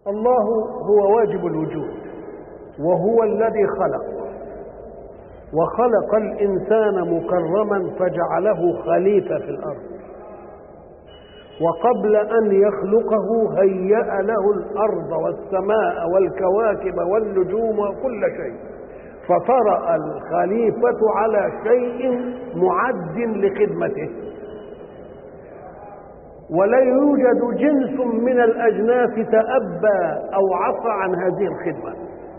الله هو واجب الوجود وهو الذي خلق وخلق الانسان مكرما فجعله خليفه في الارض وقبل ان يخلقه هيا له الارض والسماء والكواكب والنجوم وكل شيء فطرا الخليفه على شيء معد لخدمته ولا يوجد جنس من الاجناس تابى او عصى عن هذه الخدمه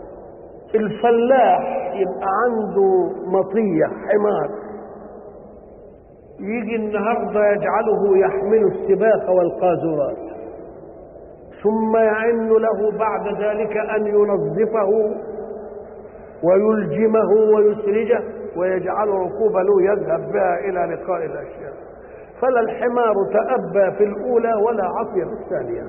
الفلاح يبقى عنده مطيه حمار يجي النهارده يجعله يحمل السباق والقاذورات ثم يعن له بعد ذلك ان ينظفه ويلجمه ويسرجه ويجعل ركوب له يذهب بها الى لقاء الاشياء فلا الحمار تأبى في الأولى ولا عصي في الثانية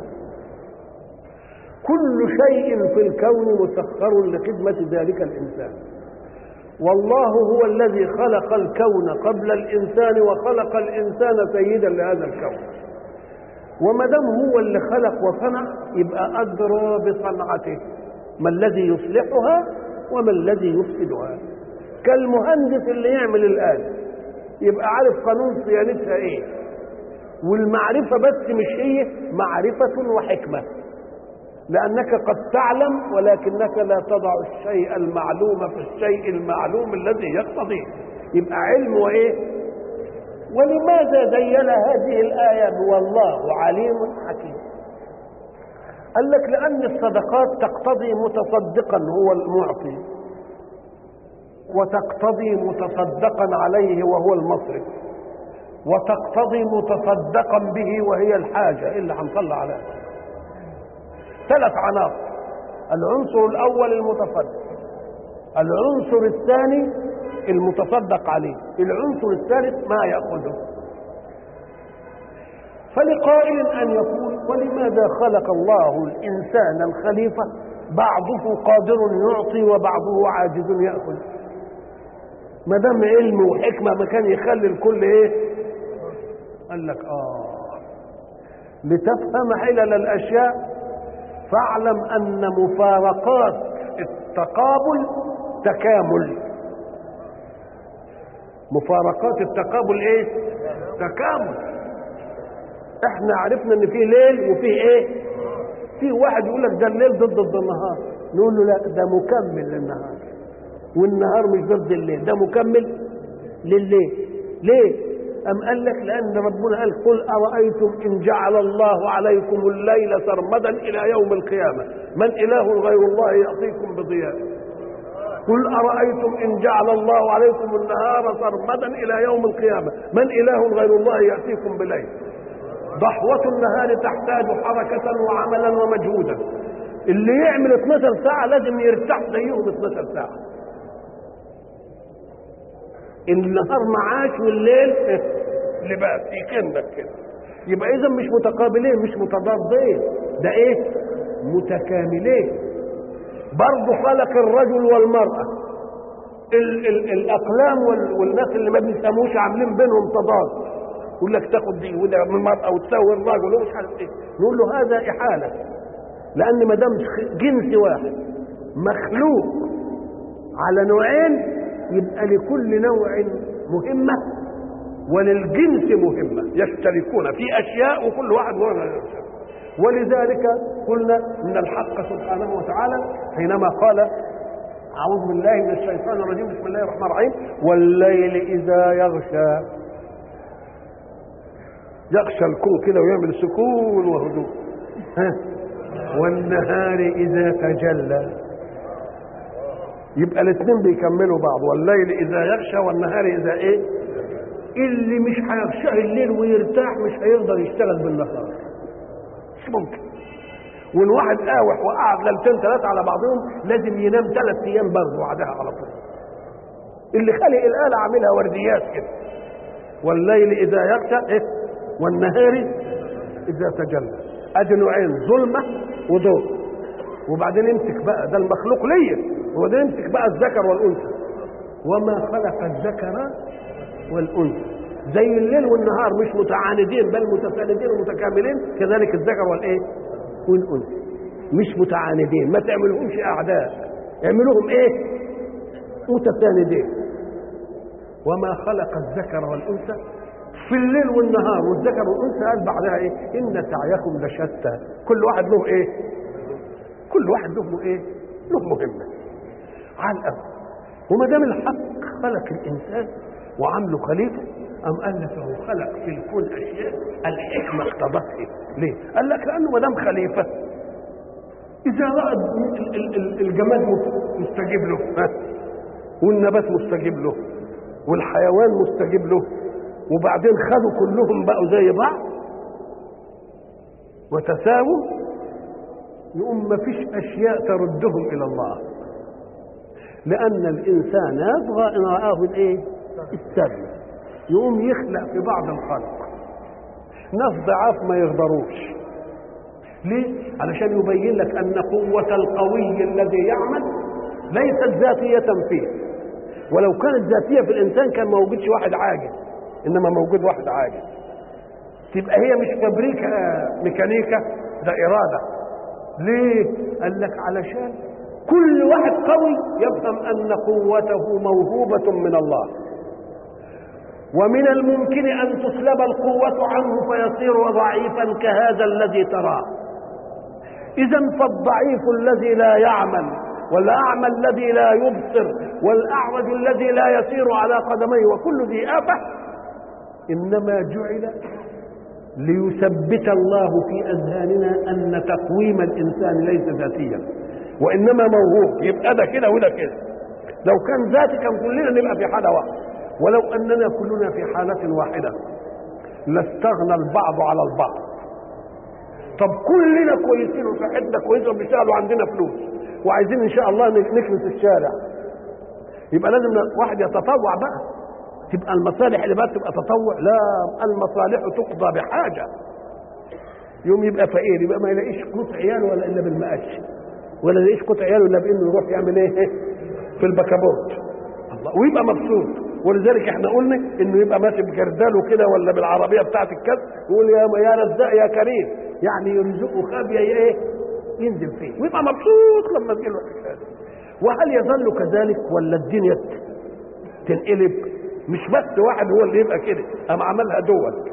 كل شيء في الكون مسخر لخدمة ذلك الإنسان والله هو الذي خلق الكون قبل الإنسان وخلق الإنسان سيدا لهذا الكون وما دام هو اللي خلق وصنع يبقى أدرى بصنعته ما الذي يصلحها وما الذي يفسدها كالمهندس اللي يعمل الآلة يبقى عارف قانون صيانتها ايه والمعرفة بس مش هي معرفة وحكمة لأنك قد تعلم ولكنك لا تضع الشيء المعلوم في الشيء المعلوم الذي يقتضيه يبقى علم وإيه ولماذا زين هذه الآية والله عليم حكيم قال لك لأن الصدقات تقتضي متصدقا هو المعطي وتقتضي متصدقا عليه وهو المصرف وتقتضي متصدقا به وهي الحاجة اللي هنطلع عليها ثلاث عناصر العنصر الأول المتصدق العنصر الثاني المتصدق عليه العنصر الثالث ما يأخذه فلقائل أن يقول ولماذا خلق الله الإنسان الخليفة بعضه قادر يعطي وبعضه عاجز يأخذ ما دام علم وحكمه ما كان يخلي الكل ايه قال لك اه لتفهم علل الاشياء فاعلم ان مفارقات التقابل تكامل مفارقات التقابل ايه تكامل احنا عرفنا ان في ليل وفي ايه في واحد يقول لك ده الليل ضد ضد النهار نقول له لا ده مكمل للنهار والنهار مش ضد الليل ده مكمل لليل ليه أم قال لك لأن ربنا قال قل أرأيتم إن جعل الله عليكم الليل سرمدا إلى يوم القيامة من إله غير الله يأتيكم بضياء قل أرأيتم إن جعل الله عليكم النهار سرمدا إلى يوم القيامة من إله غير الله يأتيكم بليل ضحوة النهار تحتاج حركة وعملا ومجهودا اللي يعمل 12 ساعة لازم يرتاح زيهم 12 ساعة النهار معاش والليل لباس يكنك كده يبقى اذا مش متقابلين مش متضادين ده ايه متكاملين برضه خلق الرجل والمرأة ال ال الأقلام وال والناس اللي ما بيسموش عاملين بينهم تضاد يقول لك تاخد دي وده من المرأة وتساوي الرجل ومش عارف ايه نقول له هذا إحالة لأن ما دام جنس واحد مخلوق على نوعين يبقى لكل نوع مهمة وللجنس مهمة يشتركون في أشياء وكل واحد له ولذلك قلنا ان الحق سبحانه وتعالى حينما قال اعوذ بالله من الشيطان الرجيم بسم الله الرحمن الرحيم والليل اذا يغشى يغشى الكون كده ويعمل سكون وهدوء ها والنهار اذا تجلى يبقى الاثنين بيكملوا بعض والليل اذا يغشى والنهار اذا ايه اللي مش هيغشاه الليل ويرتاح مش هيقدر يشتغل بالنهار مش ممكن والواحد قاوح وقعد ليلتين ثلاثه على بعضهم لازم ينام ثلاث ايام برضه بعدها على طول اللي خلق الاله عاملها ورديات كده والليل اذا يغشى ايه والنهار اذا تجلى ادي نوعين ظلمه وضوء وبعدين امسك بقى ده المخلوق ليا وبعدين امسك بقى الذكر والانثى وما خلق الذكر والانثى زي الليل والنهار مش متعاندين بل متساندين ومتكاملين كذلك الذكر والايه والانثى مش متعاندين ما تعملهمش اعداء اعملوهم ايه متساندين وما خلق الذكر والانثى في الليل والنهار والذكر والانثى قال بعدها ايه ان سعيكم لشتى كل واحد له ايه كل واحد له ايه له مهمه على الأرض وما دام الحق خلق الانسان وعامله خليفه أم قال لك هو خلق في الكون أشياء الحكمة اقتضته ليه؟ قال لك لأنه ما دام خليفة إذا رأى ال- ال- ال- الجماد مستجيب له ها؟ والنبات مستجيب له والحيوان مستجيب له وبعدين خدوا كلهم بقوا زي بعض وتساووا يقوم ما فيش أشياء تردهم إلى الله لأن الإنسان يطغى إن رآه الإيه؟ السبب يقوم يخلق في بعض الخلق ناس ضعاف ما يقدروش ليه؟ علشان يبين لك أن قوة القوي الذي يعمل ليست ذاتية فيه ولو كانت ذاتية في الإنسان كان ما وجدش واحد عاجز إنما موجود واحد عاجز تبقى هي مش فابريكا ميكانيكا ده إرادة ليه؟ قال لك علشان كل واحد قوي يفهم أن قوته موهوبة من الله ومن الممكن أن تسلب القوة عنه فيصير ضعيفا كهذا الذي تراه إذا فالضعيف الذي لا يعمل والأعمى الذي لا يبصر والأعوج الذي لا يسير على قدميه وكل ذي آفة إنما جعل ليثبت الله في أذهاننا أن تقويم الإنسان ليس ذاتيا وإنما موهوب يبقى ده كده وده كده لو كان ذاتي كان كلنا نبقى في حالة واحدة ولو أننا كلنا في حالة واحدة لاستغنى البعض على البعض طب كلنا كويسين وصحتنا كويسه وبيشتغل وعندنا فلوس وعايزين ان شاء الله نكنس الشارع يبقى لازم واحد يتطوع بقى تبقى المصالح اللي بقى تبقى تطوع لا المصالح تقضى بحاجه يوم يبقى فقير يبقى ما يلاقيش قوت عياله ولا الا بالمقاش ولا يلاقيش قوت عياله الا بانه يروح يعمل ايه في البكابورت الله ويبقى مبسوط ولذلك احنا قلنا انه يبقى ماشي بكرداله كده ولا بالعربيه بتاعت الكسب يقول يا يا رزاق يا كريم يعني يرزقه خابيه ايه ينزل فيه ويبقى مبسوط لما تجي له الحكايه وهل يظل كذلك ولا الدنيا تنقلب مش بس واحد هو اللي يبقى كده اما عملها دول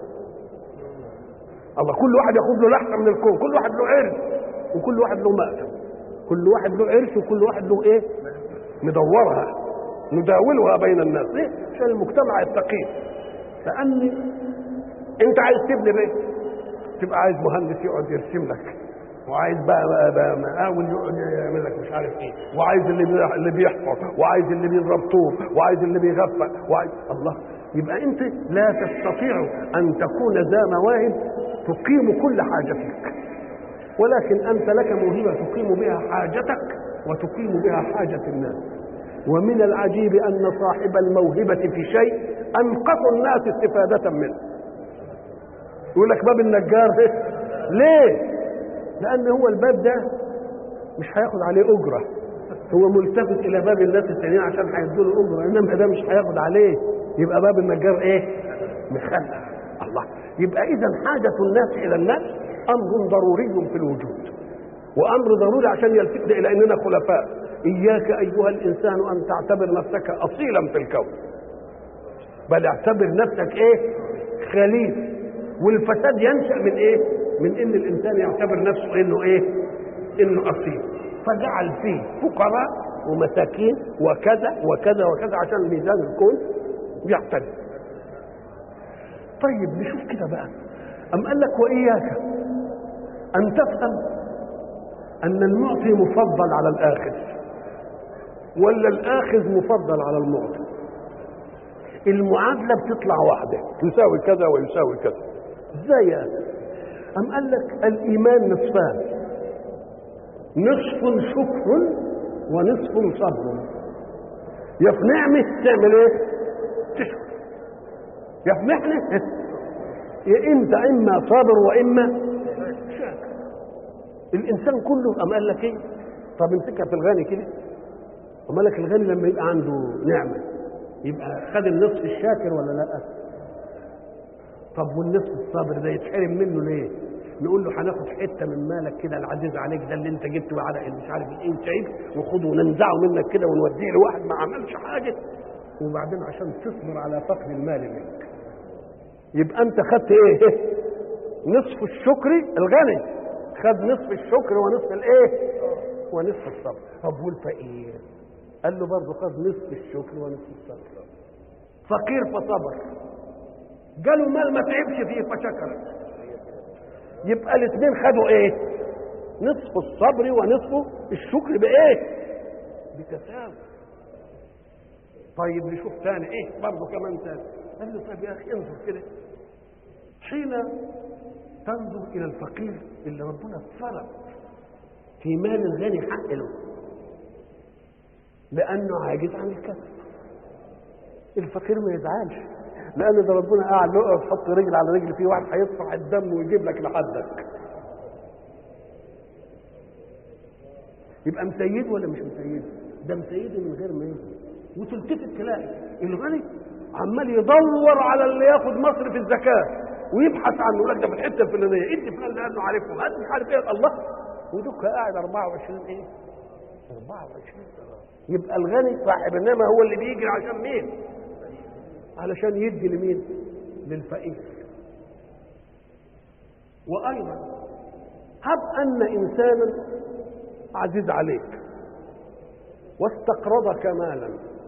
الله كل واحد ياخد له لحظه من الكون كل واحد له عرس وكل واحد له مأتم كل واحد له عرس وكل واحد له ايه مدورها نداولها بين الناس ليه؟ عشان المجتمع يستقيم لان انت عايز تبني بيت تبقى عايز مهندس يقعد يرسم لك وعايز بقى, بقى, بقى مقاول يقعد يعمل لك مش عارف ايه وعايز اللي بي- اللي بيحفر وعايز اللي بيضرب طوب وعايز اللي بيغفق وعايز الله يبقى انت لا تستطيع ان تكون ذا مواهب تقيم كل حاجتك ولكن انت لك موهبه تقيم بها حاجتك وتقيم بها حاجه الناس ومن العجيب ان صاحب الموهبه في شيء انقص الناس استفاده منه يقول لك باب النجار ليه لان هو الباب ده مش هياخد عليه اجره هو ملتفت الى باب الناس التانيين عشان هيدوا له اجره انما ده مش هياخد عليه يبقى باب النجار ايه مخلف الله يبقى اذا حاجه الناس الى الناس امر ضروري في الوجود وامر ضروري عشان يلفتنا الى اننا خلفاء اياك ايها الانسان ان تعتبر نفسك اصيلا في الكون بل اعتبر نفسك ايه خليفه والفساد ينشا من ايه من ان الانسان يعتبر نفسه انه ايه انه اصيل فجعل فيه فقراء ومساكين وكذا وكذا وكذا عشان ميزان الكون يعتدل طيب نشوف كده بقى أم قال لك وإياك أن تفهم أن المعطي مفضل على الآخذ ولا الآخذ مفضل على المعطي المعادلة بتطلع واحدة يساوي كذا ويساوي كذا ازاي يا أخي؟ أم قال لك الإيمان نصفان نصف شكر ونصف صبر يا في نعمة تعمل ايه؟ تشكر يا في محنة يا انت اما صابر واما شاكر الانسان كله أم قال لك ايه؟ طب امسكها في الغني كده أم قال لك الغني لما يبقى عنده نعمة يبقى خد النصف الشاكر ولا لا؟ طب والنصف الصابر ده يتحرم منه ليه؟ نقول له هناخد حته من مالك كده العزيز عليك ده اللي انت جبته على مش عارف ايه وتعيب وخده وننزعه منك كده ونوديه لواحد ما عملش حاجه وبعدين عشان تصبر على فقد المال منك يبقى انت خدت ايه نصف الشكر الغني خد نصف الشكر ونصف الايه ونصف الصبر طب والفقير قال له برضه خد نصف الشكر ونصف الصبر فقير فصبر جاله مال ما تعبش فيه فشكر يبقى الاثنين خدوا ايه نصف الصبر ونصف الشكر بايه بتساوي طيب نشوف تاني ايه برضه كمان تاني قال له طيب يا اخي انظر كده حين تنظر الى الفقير اللي ربنا فرض في مال الغني حق له لانه عاجز عن الكسب الفقير ما يزعلش لان ده ربنا قاعد له تحط رجل على رجل فيه واحد هيدفع الدم ويجيب لك لحدك يبقى مسيد ولا مش مسيد ده مسيد من غير ما يجي وتلتفت تلاقي الغني عمال يدور على اللي ياخد مصرف الزكاه ويبحث عنه يقول لك ده في الحته الفلانيه ادي فلان لانه عارفهم هات مش عارف ايه الله ودك قاعد 24 ايه 24 يبقى الغني صاحب انما هو اللي بيجري عشان مين علشان يدي لمين للفقير وايضا هب ان انسانا عزيز عليك واستقرضك مالا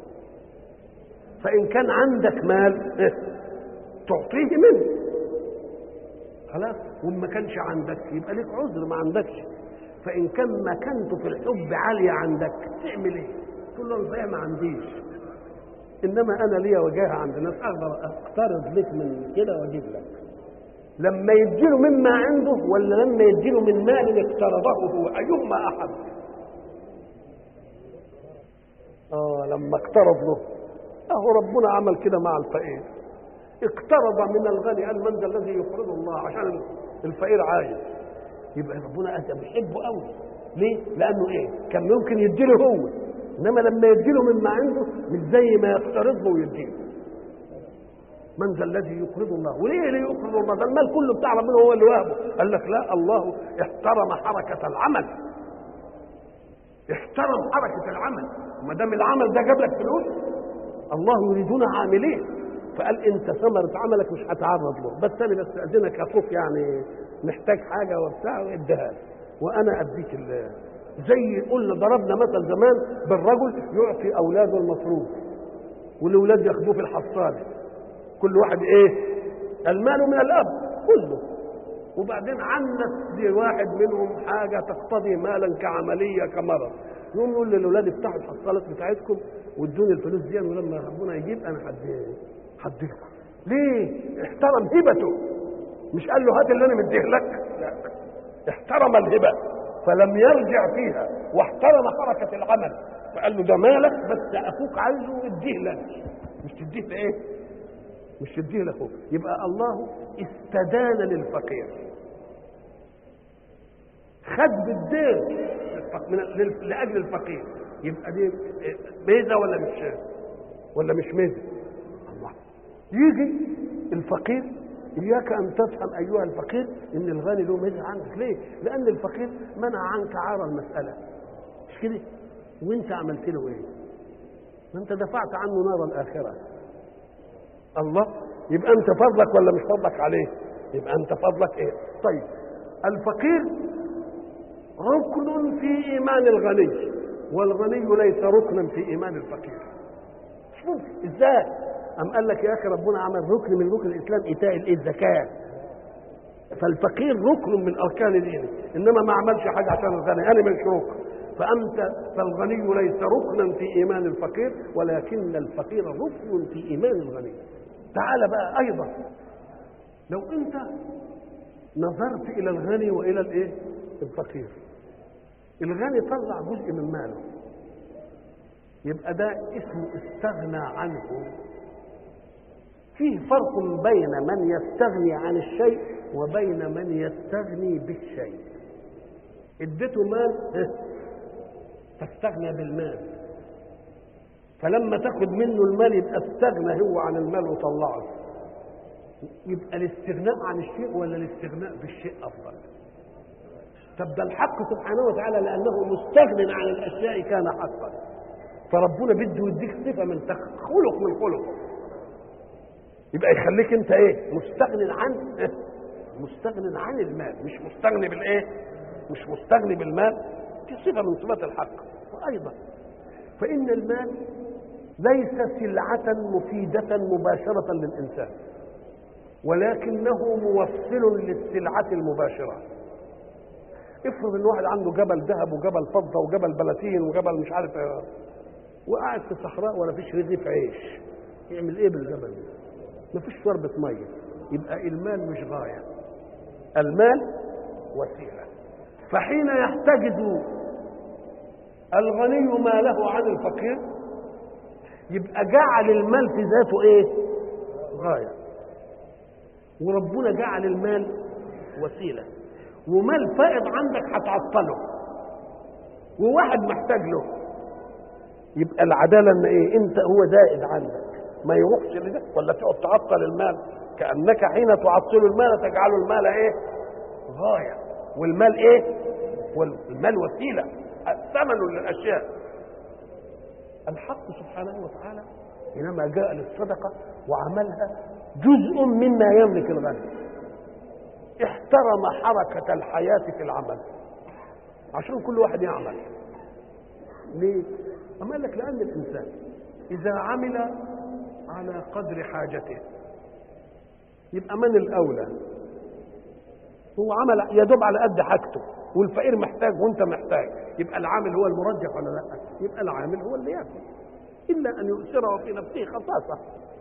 فان كان عندك مال إيه؟ تعطيه منه خلاص وما كانش عندك يبقى ليك عذر ما عندكش فان كان مكانته في الحب عاليه عندك تعمل ايه تقول له البيع ما عنديش انما انا ليا وجاهه عند الناس اقدر اقترض لك من كده واجيب لك لما يديله مما عنده ولا لما يديله من مال اقترضه هو ايهما احب اه لما اقترض له اهو ربنا عمل كده مع الفقير اقترض من الغني قال من ذا الذي يقرض الله عشان الفقير عايز يبقى ربنا انت بيحبه قوي ليه؟ لانه ايه؟ كان ممكن يديله هو انما لما يديله مما عنده مش زي ما يقترض له ويديله من ذا الذي يقرض الله وليه اللي يقرض الله ده المال كله بتاع ربنا هو اللي وهبه قال لك لا الله احترم حركه العمل احترم حركه العمل ما دام العمل ده جاب لك فلوس الله يريدون عاملين فقال انت ثمرة عملك مش هتعرض له بس انا بستأذنك اخوك يعني محتاج حاجة وبتاع واديها وانا اديك ال زي قلنا ضربنا مثل زمان بالرجل يعطي اولاده المصروف والاولاد ياخدوه في الحصاله كل واحد ايه المال من الاب كله وبعدين عنت لواحد منهم حاجه تقتضي مالا كعمليه كمرض يقوم يقول للاولاد افتحوا الحصالات بتاعتكم وادوني الفلوس دي ولما ربنا يجيب انا هدي هديكم ليه؟ احترم هبته مش قال له هات اللي انا مديه لك لا احترم الهبه فلم يرجع فيها واحترم حركه العمل فقال له ده مالك بس اخوك عايزه اديه لك مش تديه لايه؟ مش تديه لاخوك يبقى الله استدان للفقير خد بالدين من لاجل الفقير يبقى دي ميزه ولا مش ولا مش ميزه الله يجي الفقير اياك ان تفهم ايها الفقير ان الغني له ميزه عنك ليه لان الفقير منع عنك عار المساله مش كده وانت عملت له ايه ما انت دفعت عنه نار الاخره الله يبقى انت فضلك ولا مش فضلك عليه يبقى انت فضلك ايه طيب الفقير ركن في ايمان الغني والغني ليس ركنا في ايمان الفقير مش ممكن ازاي ام قال لك يا اخي ربنا عمل ركن من ركن الاسلام ايتاء الايه الزكاه فالفقير ركن من اركان دينه انما ما عملش حاجه عشان الغني انا مش ركن فانت فالغني ليس ركنا في ايمان الفقير ولكن الفقير ركن في ايمان الغني تعال بقى ايضا لو انت نظرت الى الغني والى الايه الفقير الغني طلع جزء من ماله يبقى ده اسمه استغنى عنه فيه فرق بين من يستغني عن الشيء وبين من يستغني بالشيء اديته مال فاستغنى بالمال فلما تاخد منه المال يبقى استغنى هو عن المال وطلعه يبقى الاستغناء عن الشيء ولا الاستغناء بالشيء افضل طب ده الحق سبحانه وتعالى لانه مستغن عن الاشياء كان حقا فربنا بده يديك صفه من خلق من خلقه يبقى يخليك انت ايه مستغن عن إيه؟ مستغن عن المال مش مستغني بالايه مش مستغني بالمال دي صفه من صفات الحق وايضا فان المال ليس سلعه مفيده مباشره للانسان ولكنه موصل للسلعه المباشره افرض ان واحد عنده جبل ذهب وجبل فضه وجبل بلاتين وجبل مش عارف ايه وقاعد في صحراء ولا فيش رغيف عيش يعمل ايه بالجبل ده؟ مفيش شربة ميه يبقى المال مش غايه المال وسيله فحين يحتجز الغني ماله عن الفقير يبقى جعل المال في ذاته ايه غايه وربنا جعل المال وسيله ومال فائض عندك هتعطله وواحد محتاج له يبقى العداله ان ايه انت هو زائد عندك ما يروحش لده ولا تقعد تعطل المال كانك حين تعطل المال تجعل المال ايه غايه والمال ايه والمال وسيله ثمن للاشياء الحق سبحانه وتعالى حينما جاء للصدقه وعملها جزء مما يملك الغني احترم حركه الحياه في العمل عشان كل واحد يعمل ليه أما قال لك لأن الإنسان إذا عمل على قدر حاجته يبقى من الأولى هو عمل يدوب على قد حاجته والفقير محتاج وانت محتاج يبقى العامل هو المرجح ولا لا يبقى العامل هو اللي ياكل الا ان يؤثره في نفسه خصاصه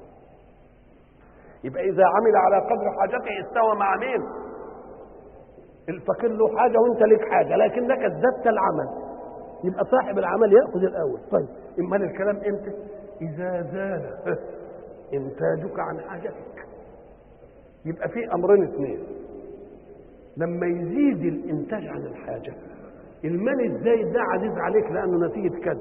يبقى اذا عمل على قدر حاجته استوى مع مين الفقير له حاجه وانت لك حاجه لكنك ازددت العمل يبقى صاحب العمل ياخذ الاول طيب امال الكلام امتى اذا زال انتاجك عن حاجتك يبقى في امرين اثنين لما يزيد الانتاج عن الحاجه المال الزايد ده عزيز عليك لانه نتيجه كد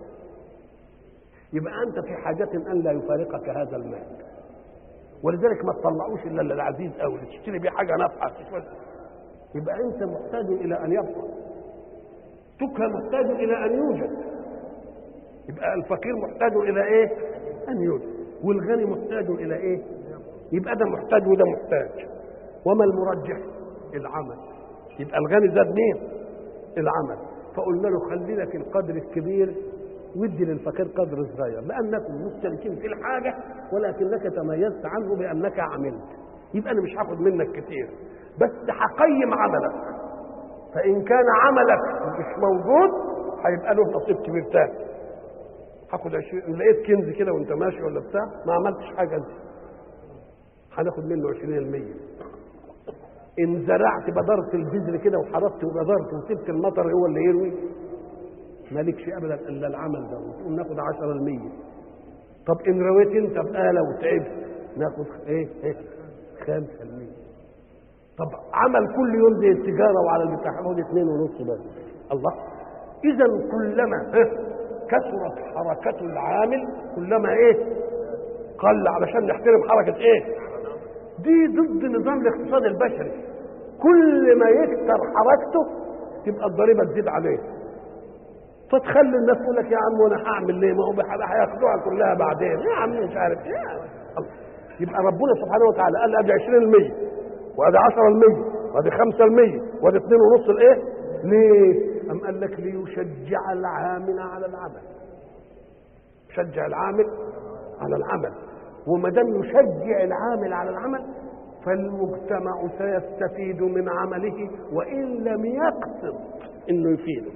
يبقى انت في حاجه ان لا يفارقك هذا المال ولذلك ما تطلعوش الا للعزيز قوي تشتري بيه حاجه نافعه يبقى انت محتاج الى ان يبقى تكه محتاج الى ان يوجد يبقى الفقير محتاج الى ايه ان يوجد والغني محتاج الى ايه يبقى ده محتاج وده محتاج وما المرجح العمل يبقى الغني زاد مين العمل فقلنا له خلي لك القدر الكبير ودي للفقير قدر صغير لانكم مشتركين في الحاجه ولكنك تميزت عنه بانك عملت يبقى انا مش هاخد منك كتير بس هقيم عملك فان كان عملك مش موجود هيبقى له نصيب كبير تاني هاخد 20 لقيت كنز كده وانت ماشي ولا بتاع ما عملتش حاجه انت هناخد منه 20% ان زرعت بدرت البذر كده وحرثت وبذرت وسبت المطر هو اللي يروي مالكش ابدا الا العمل ده وتقول ناخد 10% طب ان رويت انت بآلة وتعبت ناخد ايه ايه 5% طب عمل كل يوم زي التجاره وعلى البتاع هاخد 2.5 بس الله اذا كلما كثرت حركة العامل كلما ايه قل علشان نحترم حركة ايه دي ضد نظام الاقتصاد البشري كل ما يكثر حركته تبقى الضريبة تزيد عليه فتخلي الناس تقول لك يا عم وانا هعمل ليه ما هو هياخدوها كلها بعدين يا عم مش عارف ايه يبقى ربنا سبحانه وتعالى قال ادي 20% وادي 10% وادي 5% وادي 2.5 الايه ليه أم قال لك ليشجع العامل على العمل يشجع العامل على العمل وما دام يشجع العامل على العمل فالمجتمع سيستفيد من عمله وان لم يقصد انه يفيده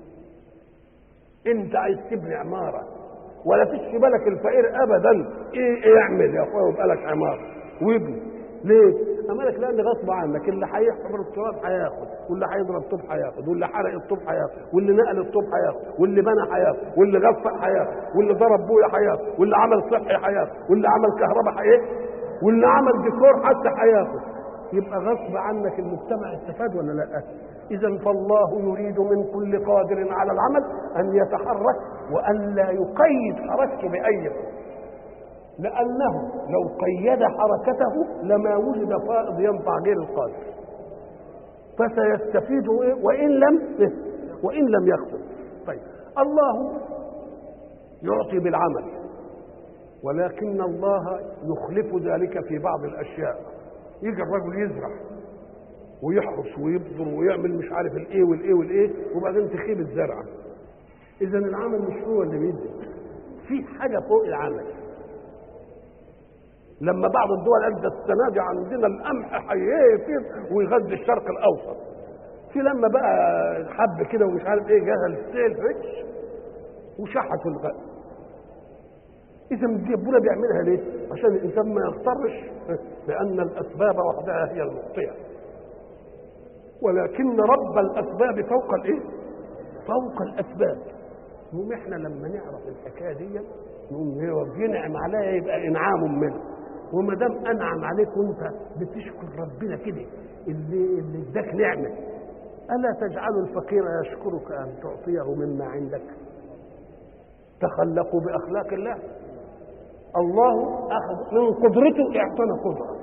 انت عايز تبني عماره ولا فيش في بالك الفقير ابدا ايه, إيه اعمل يا اخويا ويبقى لك عماره وابني ليه؟ أما لك لأن غصب عنك اللي هيحفر التراب هياخد واللي هيضرب طوب هياخد واللي حرق الطوب هياخد واللي نقل الطوب هياخد واللي بنى هياخد واللي غفق هياخد واللي ضرب بويا هياخد واللي عمل صحي هياخد واللي عمل كهرباء هياخد واللي عمل ديكور حتى هياخد يبقى غصب عنك المجتمع استفاد ولا لا؟ إذا فالله يريد من كل قادر على العمل أن يتحرك وأن لا يقيد حركته بأي لأنه لو قيد حركته لما وجد فائض ينفع غير القادر فسيستفيد إيه؟ وإن لم وإن لم يخطئ طيب الله يعطي بالعمل ولكن الله يخلف ذلك في بعض الأشياء يجي الرجل يزرع ويحرس ويبذر ويعمل مش عارف الايه والايه والايه وبعدين تخيب الزرعه اذا العمل مش هو اللي بيدي في حاجه فوق العمل لما بعض الدول قالت ده السنه دي عندنا القمح هيفيض ويغذي الشرق الاوسط في لما بقى حب كده ومش عارف ايه جه السيل فيتش وشحت الغد اذا ربنا بيعملها ليه؟ عشان الانسان ما يغترش لان الاسباب وحدها هي المخطئه ولكن رب الاسباب فوق الايه؟ فوق الاسباب نقوم احنا لما نعرف الحكايه دي نقوم هو بينعم عليا يبقى انعام منه وما دام انعم عليك وانت بتشكر ربنا كده اللي اللي اداك نعمه الا تجعل الفقير يشكرك ان تعطيه مما عندك تخلقوا باخلاق الله الله اخذ من قدرته اعطانا قدره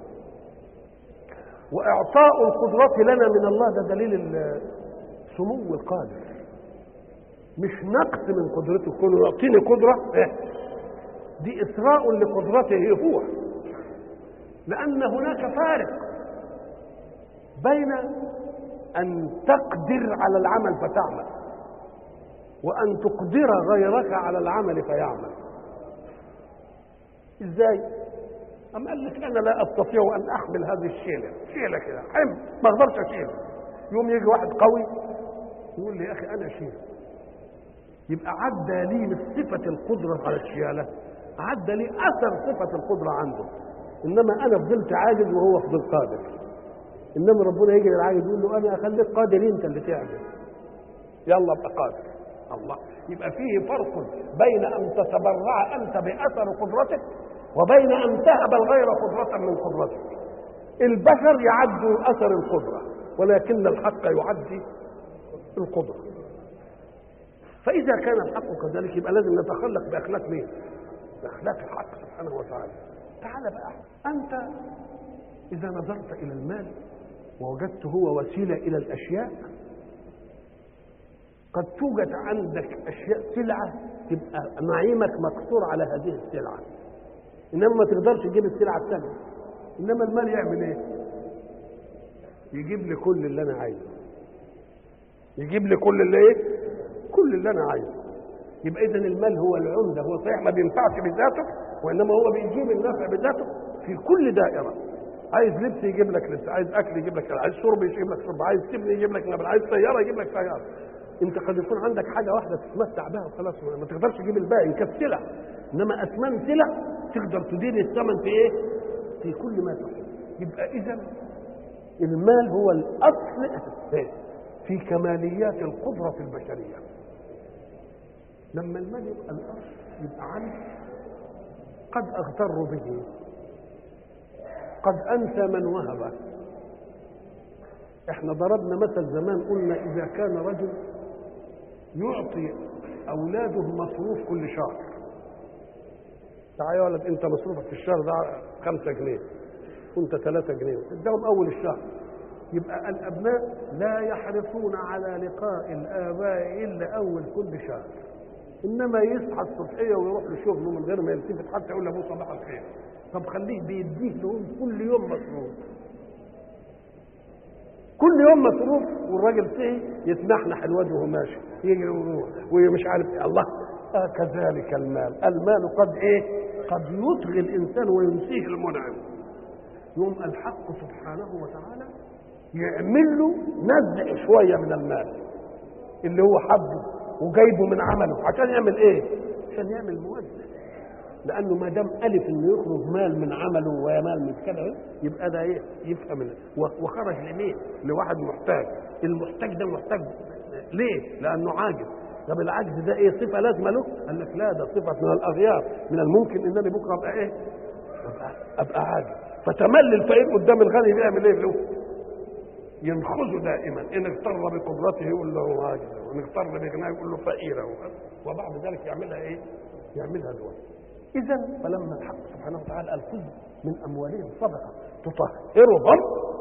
واعطاء القدرة لنا من الله ده دليل سمو القادر مش نقص من قدرته كونه يعطيني قدرة إيه؟ دي إسراء لقدرته هو لأن هناك فارق بين أن تقدر على العمل فتعمل وأن تقدر غيرك على العمل فيعمل إزاي؟ أم قال لك أنا لا أستطيع أن أحمل هذه الشيلة شيلة كده حمل ما أقدرش أشيل يوم يجي واحد قوي يقول لي يا أخي أنا أشيل يبقى عدى لي من صفة القدرة على الشيالة عدى لي أثر صفة القدرة عنده إنما أنا فضلت عاجز وهو فضل قادر إنما ربنا يجي للعاجز يقول له أنا أخليك قادر أنت اللي تعمل يلا ابقى قادر الله يبقى فيه فرق بين أن تتبرع أنت بأثر قدرتك وبين أن تهب الغير قدرة من قدرتك البشر يعدوا أثر القدرة ولكن الحق يعدي القدرة فإذا كان الحق كذلك يبقى لازم نتخلق بأخلاق مين؟ بأخلاق الحق سبحانه وتعالى تعال بقى أنت إذا نظرت إلى المال ووجدت هو وسيلة إلى الأشياء قد توجد عندك أشياء سلعة تبقى نعيمك مقصور على هذه السلعة إنما ما تقدرش تجيب السلعة الثانية إنما المال يعمل إيه؟ يجيب لي كل اللي أنا عايزه يجيب لي كل اللي إيه؟ كل اللي أنا عايزه يبقى إذا المال هو العمدة هو صحيح ما بينفعش بذاته وإنما هو بيجيب النفع بذاته في كل دائرة عايز لبس يجيب لك لبس عايز اكل يجيب لك عايز شرب يجيب لك شرب عايز سبن يجيب لك نبل عايز سياره يجيب لك سياره انت قد يكون عندك حاجه واحده تتمتع بها وخلاص ما تقدرش تجيب الباقي كسلع انما اثمان سلع تقدر تدير الثمن في ايه في كل ما تحب يبقى اذا المال هو الاصل في كماليات القدره البشريه لما المال يبقى الاصل يبقى عندي قد اغتر به قد انسى من وهب احنا ضربنا مثل زمان قلنا اذا كان رجل يعطي اولاده مصروف كل شهر تعال يا ولد انت مصروفك في الشهر ده خمسة جنيه وانت ثلاثة جنيه اداهم اول الشهر يبقى الابناء لا يحرصون على لقاء الاباء الا اول كل شهر انما يصحى الصبحيه ويروح لشغله من غير ما يلتفت حتى يقول لابوه صباح الخير طب خليه بيديه لهم كل يوم مصروف كل يوم مصروف والراجل فيه يتنحنح الواد وهو ماشي يجري ويروح ومش عارف إيه. الله آه كذلك المال المال قد ايه قد يطغي الانسان وينسيه المنعم يوم الحق سبحانه وتعالى يعمل له نزع شويه من المال اللي هو حبه وجايبه من عمله عشان يعمل ايه عشان يعمل موازنه لانه ما دام الف انه يخرج مال من عمله ومال من كده يبقى ده ايه يفهم وخرج لمين لواحد محتاج المحتاج ده محتاج ليه لانه عاجز طب العجز ده ايه صفه لازمه له قال لك لا ده صفه من الاغيار من الممكن انني بكره ابقى ايه ابقى, أبقى عاجز فتملي الفقير قدام الغني بيعمل ايه له ينخذه دائما ان اغتر بقدرته يقول له عاجز وان اغتر بغناه يقول له فقير وبعد ذلك يعملها ايه يعملها دول إذا فلما الحق سبحانه وتعالى قال خذ من أموالهم صدقة تطهرهم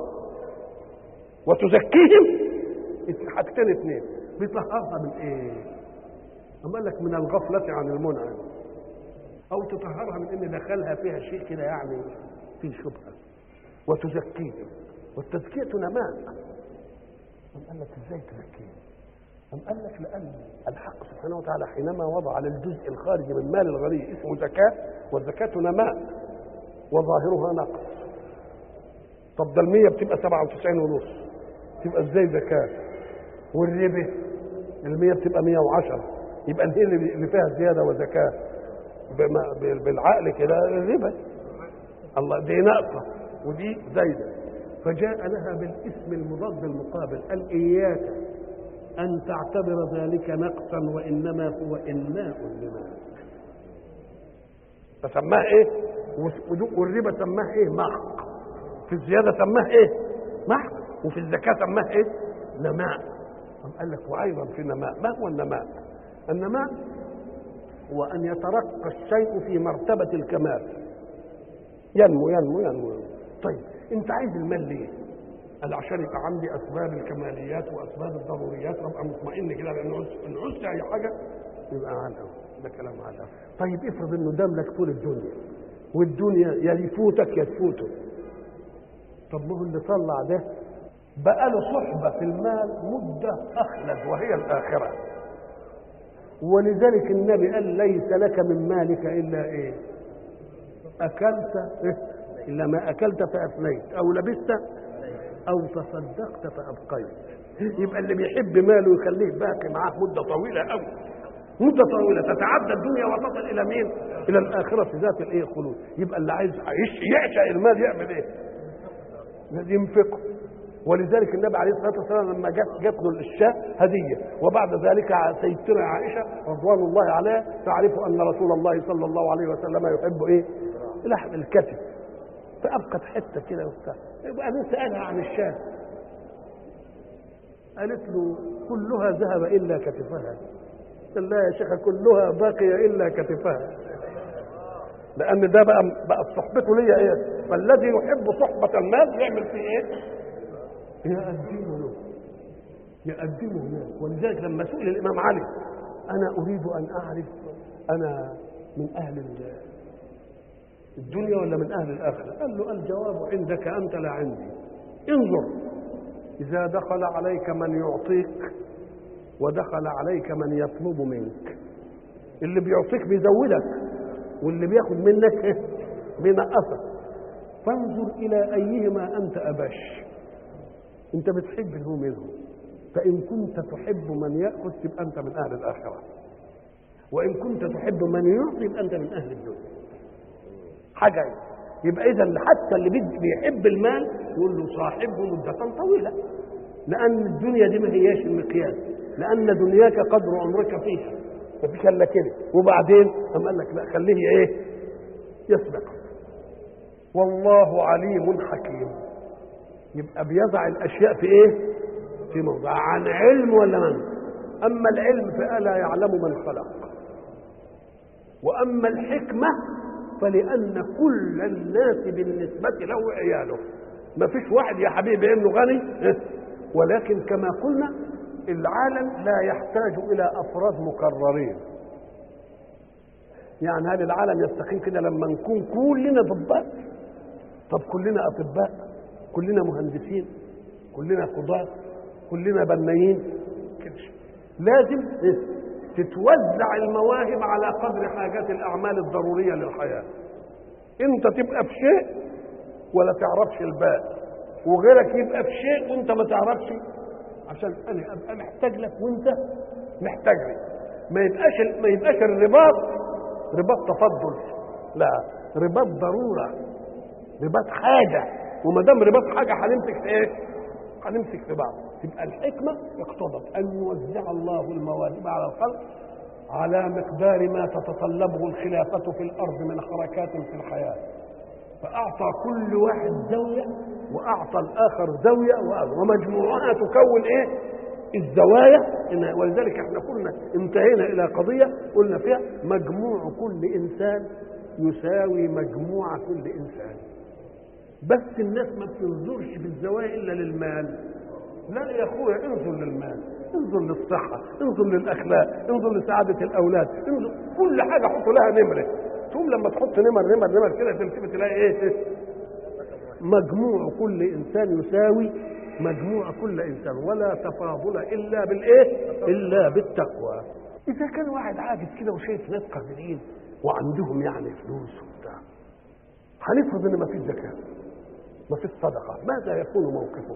وتزكيهم حاجتين اثنين بيطهرها من ايه؟ أما قال لك من الغفلة عن المنعم أو تطهرها من إن دخلها فيها شيء كده يعني في شبهة وتزكيهم والتزكية نماء أم قال لك إزاي تزكيهم؟ أم قال لك لأن الحق سبحانه وتعالى حينما وضع للجزء الخارجي من مال الغني اسمه زكاة والزكاة نماء وظاهرها نقص طب ده المية بتبقى سبعة وتسعين ونص تبقى ازاي زكاة والربا المية بتبقى مية وعشرة يبقى هي اللي فيها زيادة وزكاة بالعقل كده الربا الله دي ناقصة ودي زايدة فجاء لها بالاسم المضاد المقابل قال إياك أن تعتبر ذلك نقصا وإنما هو إناء لمالك فسماه إيه؟ والربا سماه إيه؟ محق في الزيادة سماه إيه؟ محق وفي الزكاة سماه إيه؟ نماء قال لك وأيضا في نماء ما هو النماء؟ النماء هو أن يترقى الشيء في مرتبة الكمال ينمو ينمو ينمو طيب أنت عايز المال ليه؟ قال عشان يبقى عندي اسباب الكماليات واسباب الضروريات وابقى مطمئن كده لان ان عوزت اي حاجه يبقى على ده كلام على طيب افرض انه دام لك طول الدنيا والدنيا يا يفوتك يا تفوته طب ما هو اللي طلع ده بقى له صحبه في المال مده اخلد وهي الاخره ولذلك النبي قال ليس لك من مالك الا ايه اكلت إيه؟ الا ما اكلت فافنيت او لبست او تصدقت فابقيت يبقى اللي بيحب ماله يخليه باقي معاه مده طويله قوي مده طويله تتعدى الدنيا وتصل الى مين؟ الى الاخره في ذات الايه خلود يبقى اللي عايز يعشق المال يعمل ايه؟ لازم ينفقه ولذلك النبي عليه الصلاه والسلام لما جت جت له الشاة هديه وبعد ذلك سيدتنا عائشه رضوان الله عليها تعرف ان رسول الله صلى الله عليه وسلم يحب ايه؟ لحم الكتف فابقت حته كده وبتاع وبعدين سالها عن الشاة قالت له كلها ذهب الا كتفها قال لا يا شيخه كلها باقيه الا كتفها لان ده بقى بقى صحبته ليا ايه فالذي يحب صحبه المال يعمل فيه ايه يقدمه له يقدمه له ولذلك لما سئل الامام علي انا اريد ان اعرف انا من اهل الدنيا ولا من اهل الاخره قال له الجواب عندك انت لا عندي انظر اذا دخل عليك من يعطيك ودخل عليك من يطلب منك اللي بيعطيك بيزودك واللي بياخد منك بينقصك فانظر الى ايهما انت ابش انت بتحب هو منهم فان كنت تحب من ياخذ تبقى انت من اهل الاخره وان كنت تحب من يعطي يبقى انت من اهل الدنيا حاجه يبقى اذا حتى اللي بيحب المال يقول له صاحبه مده طويله لان الدنيا دي ما هياش المقياس لان دنياك قدر عمرك فيها مفيش الا كده وبعدين قام قال لك لا خليه ايه يسبق والله عليم حكيم يبقى بيضع الاشياء في ايه في موضع عن علم ولا من اما العلم فالا يعلم من خلق واما الحكمه فلان كل الناس بالنسبه له عياله ما فيش واحد يا حبيبي انه غني ولكن كما قلنا العالم لا يحتاج الى افراد مكررين يعني هل العالم يستقيم كده لما نكون كلنا ضباط طب كلنا اطباء كلنا مهندسين كلنا قضاة كلنا بنايين كده لازم تتوزع المواهب على قدر حاجات الاعمال الضروريه للحياه انت تبقى في شيء ولا تعرفش الباقي وغيرك يبقى في شيء وانت ما تعرفش عشان انا ابقى محتاج لك وانت محتاج لي ما يبقاش ما يبقاش الرباط رباط تفضل لا رباط ضروره رباط حاجه وما دام رباط حاجه هنمسك في ايه؟ هنمسك في بعض تبقى الحكمه اقتضت ان يوزع الله المواهب على الخلق على مقدار ما تتطلبه الخلافه في الارض من حركات في الحياه فأعطى كل واحد زاوية وأعطى الآخر زاوية ومجموعها تكون إيه؟ الزوايا ولذلك احنا كنا انتهينا إلى قضية قلنا فيها مجموع كل إنسان يساوي مجموع كل انسان بس الناس ما بتنظرش في الزوايا الا للمال لا يا اخويا انظر للمال انظر للصحة انظر للأخلاق انظر لسعادة الأولاد انظر كل حاجة حط لها نمرة ثم لما تحط نمر نمر نمر كده تلتفت تلاقي ايه مجموع كل إنسان يساوي مجموع كل إنسان ولا تفاضل إلا بالإيه إلا بالتقوى إذا كان واحد عاجز كده وشايف ناس قادرين وعندهم يعني فلوس وبتاع هنفرض إن ما فيش زكاة ما فيش صدقة ماذا يكون موقفه؟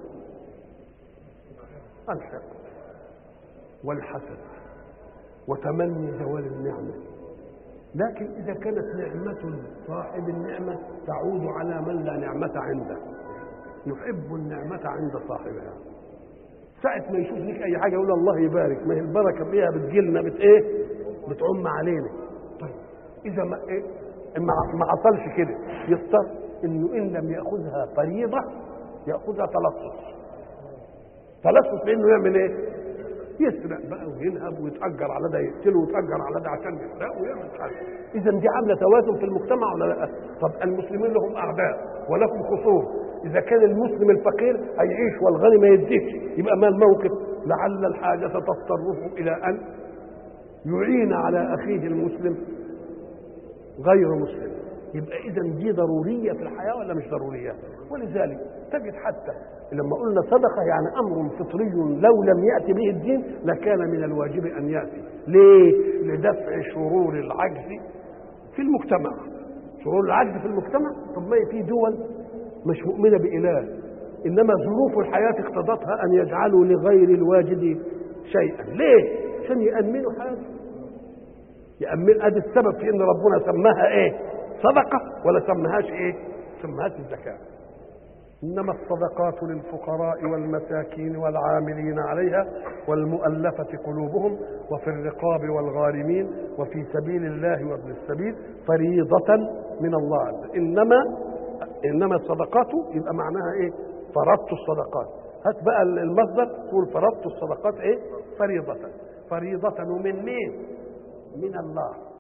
الحقد والحسد وتمني زوال النعمة لكن إذا كانت نعمة صاحب النعمة تعود على من لا نعمة عنده يحب النعمة عند صاحبها ساعة ما يشوف لك أي حاجة يقول الله يبارك ما هي البركة فيها بتجيلنا بت إيه؟ بتعم علينا طيب إذا ما إيه؟ ما ما حصلش كده يضطر إنه إن لم يأخذها فريضة يأخذها تلصص تلصص بإنه يعمل إيه؟ يسرق بقى وينهب ويتأجر على ده يقتله ويتأجر على ده عشان يسرق ويعمل حاجة إذا دي عاملة توازن في المجتمع ولا لا؟ طب المسلمين لهم أعداء ولهم خصوم إذا كان المسلم الفقير هيعيش والغني ما يديش يبقى ما الموقف؟ لعل الحاجة تضطره إلى أن يعين على أخيه المسلم غير مسلم يبقى إذا دي ضرورية في الحياة ولا مش ضرورية؟ ولذلك تجد حتى لما قلنا صدقة يعني أمر فطري لو لم يأتي به الدين لكان من الواجب أن يأتي ليه؟ لدفع شرور العجز في المجتمع شرور العجز في المجتمع طب ما في دول مش مؤمنة بإله إنما ظروف الحياة اقتضتها أن يجعلوا لغير الواجد شيئا ليه؟ عشان يأمنوا حاجة يأمن أدي السبب في إن ربنا سماها إيه؟ صدقة ولا سماهاش إيه؟ سماهاش الزكاة إنما الصدقات للفقراء والمساكين والعاملين عليها والمؤلفة قلوبهم وفي الرقاب والغارمين وفي سبيل الله وابن السبيل فريضة من الله عز إنما إنما الصدقات يبقى معناها إيه؟ فرضت الصدقات هات بقى المصدر تقول فرضت الصدقات إيه؟ فريضة فريضة من مين؟ من الله